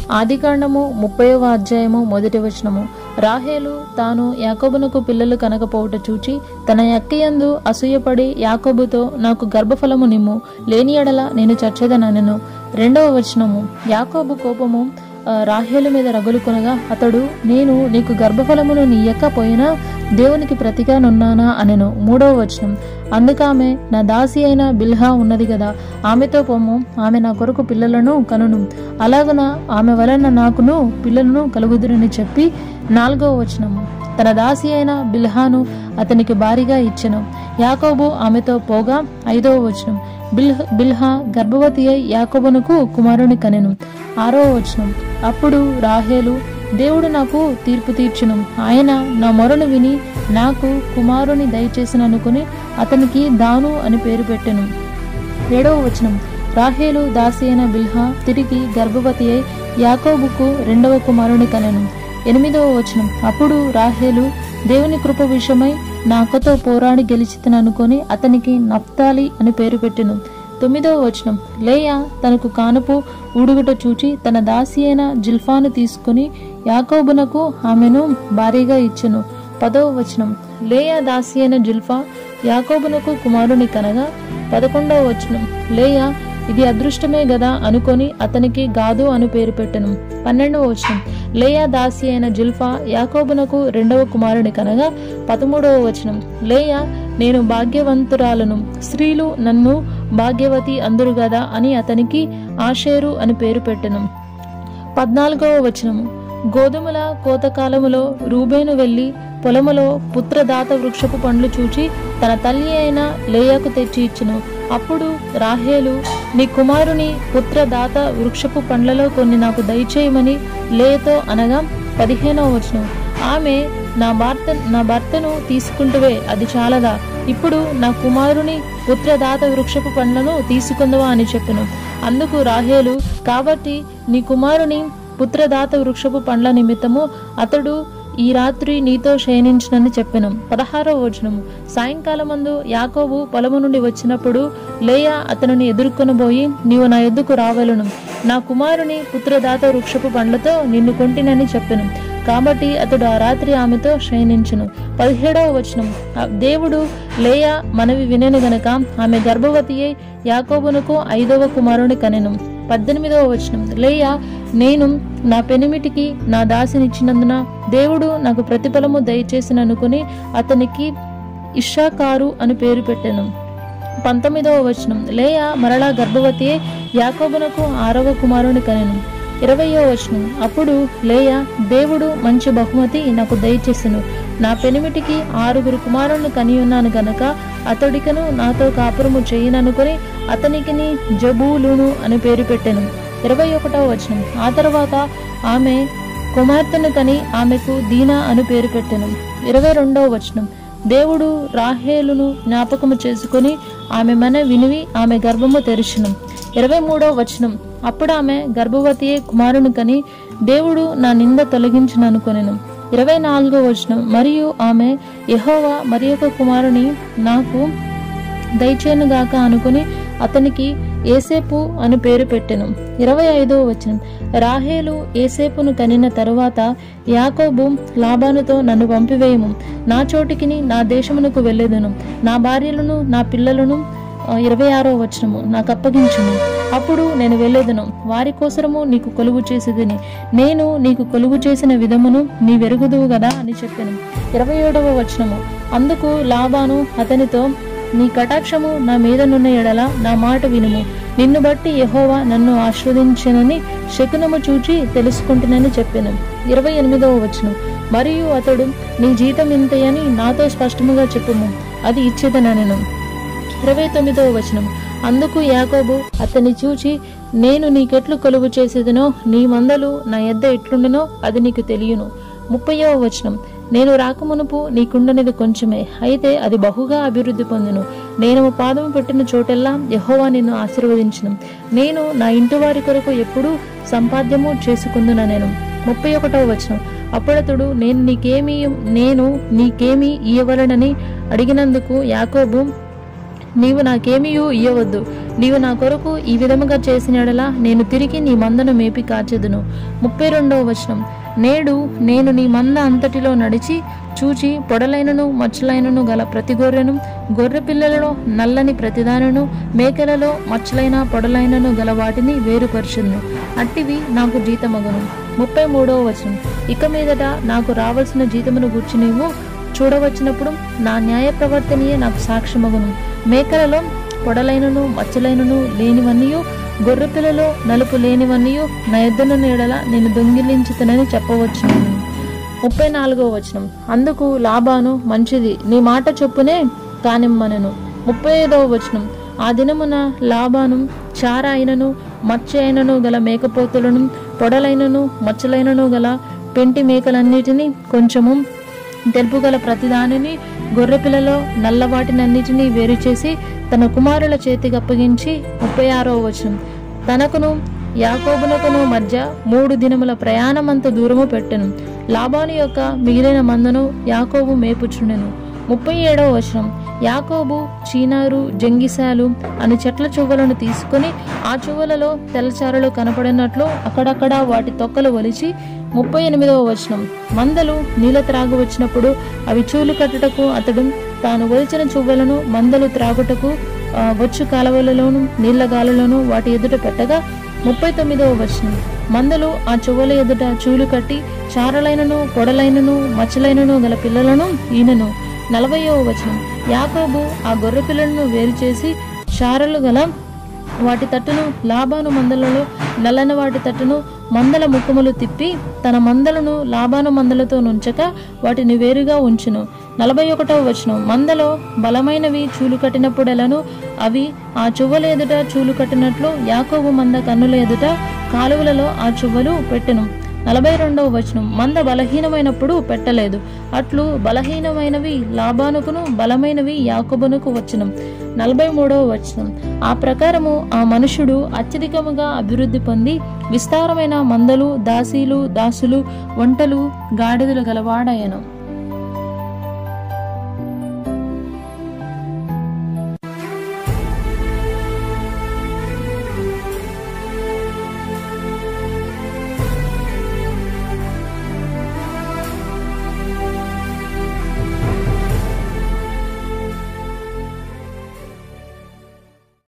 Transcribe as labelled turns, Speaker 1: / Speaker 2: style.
Speaker 1: ఆదికాండము ముప్పైవ అధ్యాయము మొదటి వచనము రాహేలు తాను యాకోబునకు పిల్లలు కనకపోవుట చూచి తన యక్కయందు అసూయపడి యాకోబుతో నాకు గర్భఫలము నిమ్ము లేని ఎడల నేను చచ్చేదనను రెండవ వచనము యాకోబు కోపము ఆ, రాహేలు మీద రగులుకొనగా అతడు నేను నీకు గర్భఫలమును నీయకపోయినా దేవునికి ప్రతిగానున్నానా అనెను మూడవ వచనం అందుకామె నా దాసి అయిన బిల్హా ఉన్నది కదా ఆమెతో పొమ్ము ఆమె నా కొరకు పిల్లలను కనును అలాగున ఆమె వలన నాకును పిల్లలను కలుగుదురని చెప్పి నాలుగవ వచనము తన దాసి అయిన బిల్హాను అతనికి భారీగా ఇచ్చెను యాకోబు ఆమెతో పోగా ఐదవ వచనం బిల్హ బిల్హా గర్భవతి అయి యాకోబునకు కుమారుని కనెను ఆరో వచనం అప్పుడు రాహేలు దేవుడు నాకు తీర్పు తీర్చును ఆయన నా మొరను విని నాకు కుమారుని దయచేసిన అనుకుని అతనికి దాను అని పేరు పెట్టెను ఏడవ వచనం రాహేలు దాసి అయిన బిల్హా తిరిగి గర్భవతి అయి యాకోబుకు రెండవ కుమారుని కనెను ఎనిమిదవ వచనం అప్పుడు రాహేలు దేవుని కృప విషయమై నా అక్కతో పోరాడి గెలిచితననుకొని అతనికి నఫ్తాలి అని పేరు పెట్టెను తొమ్మిదవ వచనం లేయా తనకు కానుపు ఊడుగుట చూచి తన దాసి అయిన జిల్ఫాను తీసుకుని యాకోబునకు ఆమెను భారీగా ఇచ్చెను పదవ వచనం లేయా దాసి అయిన జిల్ఫా యాకోబునకు కుమారుని కనగా పదకొండవ వచనం లేయా ఇది అదృష్టమే గదా అనుకొని అతనికి గాదు అని పేరు పెట్టెను పన్నెండవ వచనం లేయా దాసి అయిన జిల్ఫా యాకోబునకు రెండవ కుమారుని కనగా పదమూడవ వచనం లేయా నేను భాగ్యవంతురాలను స్త్రీలు నన్ను భాగ్యవతి అందరు గదా అని అతనికి ఆషేరు అని పేరు పెట్టెను పద్నాలుగవ వచనము గోధుమల కోతకాలములో రూబేను వెళ్లి పొలములో పుత్రదాత వృక్షపు పండ్లు చూచి తన తల్లి అయిన లేయాకు తెచ్చి ఇచ్చును అప్పుడు రాహేలు నీ కుమారుని పుత్రదాత వృక్షపు పండ్లలో కొన్ని నాకు దయచేయమని లేతో అనగా పదిహేనవ వచనం ఆమె నా భర్త నా భర్తను తీసుకుంటువే అది చాలదా ఇప్పుడు నా కుమారుని పుత్రదాత వృక్షపు పండ్లను తీసుకుందవా అని చెప్పెను అందుకు రాహేలు కాబట్టి నీ కుమారుని పుత్రదాత వృక్షపు పండ్ల నిమిత్తము అతడు ఈ రాత్రి నీతో శయనించునని చెప్పెను పదహారవ వచనము సాయంకాలమందు యాకోబు పొలము నుండి వచ్చినప్పుడు లేయా అతనిని ఎదుర్కొనబోయి నీవు నా ఎద్దుకు రావలను నా కుమారుని పుత్రదాత వృక్షపు పండ్లతో నిన్ను కొంటినని చెప్పెను కాబట్టి అతడు ఆ రాత్రి ఆమెతో శయనించును పదిహేడవ వచనం ఆ దేవుడు లేయా మనవి వినెను గనక ఆమె గర్భవతి అయి యాకోబునకు ఐదవ కుమారుని కనెను పద్దెనిమిదవ వచనం లేయా నేను నా పెనిమిటికి నా దాసినిచ్చినందున దేవుడు నాకు ప్రతిఫలము దయచేసిన అనుకుని అతనికి ఇషాకారు అని పేరు పెట్టెను పంతొమ్మిదవ వచనం లేయా మరలా గర్భవతి అయి యాకోబునకు ఆరవ కుమారుని కనెను ఇరవయో వచనం అప్పుడు లేయా దేవుడు మంచి బహుమతి నాకు దయచేసెను నా పెనిమిటికి ఆరుగురు కుమారులను కని ఉన్నాను గనక అతడికను నాతో కాపురము చేయననుకొని అతనికిని జబూలును అని పేరు పెట్టెను ఇరవై ఒకటవ వచనం ఆ తర్వాత ఆమె కుమార్తెను కని ఆమెకు దీనా అని పేరు పెట్టెను ఇరవై రెండవ వచనం దేవుడు రాహేలును జ్ఞాపకము చేసుకుని ఆమె మన వినివి ఆమె గర్భము తెరిచెను ఇరవై మూడవ వచనం అప్పుడు ఆమె గర్భవతి కుమారుని కని దేవుడు నా నింద తొలగించుననుకొనెను ఇరవై నాలుగో వచనం మరియు ఆమె యెహోవా మరి ఒక కుమారుని నాకు దయచేనుగాక అనుకుని అతనికి ఏసేపు అని పేరు పెట్టెను ఇరవై ఐదవ వచనం రాహేలు ఏసేపును కనిన తరువాత యాకోబు లాబానుతో నన్ను పంపివేయము నా చోటికిని నా దేశమునకు వెళ్ళేదను నా భార్యలను నా పిల్లలను ఆ, ఇరవై ఆరో వచనము నాకు అప్పగించును అప్పుడు నేను వెళ్ళేదను వారి కోసరము నీకు కొలువు చేసేదని నేను నీకు కొలువు చేసిన విధమును నీ వెరుగుదువు గదా అని చెప్పాను ఇరవై ఏడవ వచనము అందుకు లాబాను అతనితో నీ కటాక్షము నా మీద నున్న ఎడల నా మాట వినుము నిన్ను బట్టి యెహోవా నన్ను ఆస్వాదించనని శకునము చూచి తెలుసుకుంటునని చెప్పాను ఇరవై ఎనిమిదవ వచనం మరియు అతడు నీ జీతం ఇంతయని నాతో స్పష్టముగా చెప్పుము అది ఇచ్చేదనను ఇరవై తొమ్మిదవ వచనం అందుకు యాకోబు అతన్ని చూచి నేను నీకెట్లు కొలువు చేసేదనో నీ మందలు నా ఎద్ద ఎట్లుండనో అది నీకు తెలియను ముప్పయవ వచనం నేను రాకమునుపు నీకుండనిది కొంచెమే అయితే అది బహుగా అభివృద్ధి పొందును నేను పాదము పెట్టిన చోటెల్లా యెహోవా నిన్ను ఆశీర్వదించును నేను నా ఇంటి వారి కొరకు ఎప్పుడూ సంపాద్యము చేసుకుందున నేను ముప్పై ఒకటవ వచనం అప్పుడతడు నేను నీకేమి నేను నీకేమి ఇయ్యవలనని అడిగినందుకు యాకోబు నీవు నాకేమీయూ ఇయ్యవద్దు నీవు నా కొరకు ఈ విధముగా చేసిన ఎడల నేను తిరిగి నీ మందను మేపి కాచెదును ముప్పై రెండవ వచనం నేడు నేను నీ మంద అంతటిలో నడిచి చూచి పొడలైనను మచ్చలైనను గల ప్రతి గొర్రెను గొర్రె పిల్లలలో నల్లని ప్రతిదానను మేకలలో మచ్చలైన పొడలైనను గల వాటిని వేరుపరచును అట్టివి నాకు జీతమగును ముప్పై మూడవ వచనం ఇక మీదట నాకు రావాల్సిన జీతమును గూర్చి నీవు చూడవచ్చినప్పుడు నా న్యాయ ప్రవర్తనయే నాకు సాక్ష్యమగును మేకలలో పొడలైనను మచ్చలైనను లేనివన్నీయు గొర్రె పిల్లలో నలుపు లేనివన్నీయు నా ఎద్దను నీడల నేను దొంగిలించుతనని చెప్పవచ్చు ముప్పై నాలుగవ వచనం అందుకు లాభాను మంచిది నీ మాట చొప్పునే కానిమ్మనను ముప్పై ఐదవ వచనం ఆ దినమున లాభాను చార అయినను మచ్చ అయినను గల మేకపోతులను పొడలైనను మచ్చలైనను గల పెంటి మేకలన్నిటినీ కొంచెము తెలుపు గల ప్రతిదానిని గొర్రెపిల్లలో నల్లవాటినన్నిటినీ వేరు చేసి తన కుమారుల చేతికి అప్పగించి ముప్పై ఆరవ వచనం తనకును యాకోబునకును మధ్య మూడు దినముల ప్రయాణమంత దూరము పెట్టెను లాబాను యొక్క మిగిలిన మందను యాకోబు మేపుచుండెను ముప్పై ఏడవ వచనం యాకోబు చీనారు జంగిసాలు అను చెట్ల చువ్వలను తీసుకుని ఆ చువ్వలలో తెల్లచారలు కనపడినట్లు అక్కడక్కడ వాటి తొక్కలు ఒలిచి ముప్పై ఎనిమిదవ వచనం మందలు నీళ్ళ త్రాగు వచ్చినప్పుడు అవి చూలు కట్టుటకు అతడు తాను ఒలిచిన చువ్వలను మందలు త్రాగుటకు ఆ, వచ్చు కాలవలలోను నీళ్ల గాలులోను వాటి ఎదుట పెట్టగా ముప్పై తొమ్మిదవ వచనం మందలు ఆ చువ్వల ఎదుట చూలు కట్టి చారలైనను పొడలైనను మచ్చలైనను గల పిల్లలను ఈనను నలభైవ వచనం యాకోబు ఆ గొర్రె పిల్లలను వేరు చేసి చారలు గల వాటి తట్టును లాభాను మందలలో నల్లని వాటి తట్టును మందల ముఖములు తిప్పి తన మందలను లాభాను మందలతో నుంచక వాటిని వేరుగా ఉంచును నలభై ఒకటవ వచనం మందలో బలమైనవి చూలు కట్టినప్పుడెలను అవి ఆ చువ్వల ఎదుట చూలు కట్టినట్లు యాకోబు మంద కన్నుల ఎదుట కాలువలలో ఆ చువ్వలు పెట్టెను నలభై రెండవ వచనం మంద బలహీనమైనప్పుడు పెట్టలేదు అట్లు బలహీనమైనవి లాభానుకును బలమైనవి యాకోబునకు వచ్చును నలభై మూడవ వచనం ఆ ప్రకారము ఆ మనుషుడు అత్యధికముగా అభివృద్ధి పొంది విస్తారమైన మందలు దాసీలు దాసులు వంటలు గాడిదలు గలవాడయను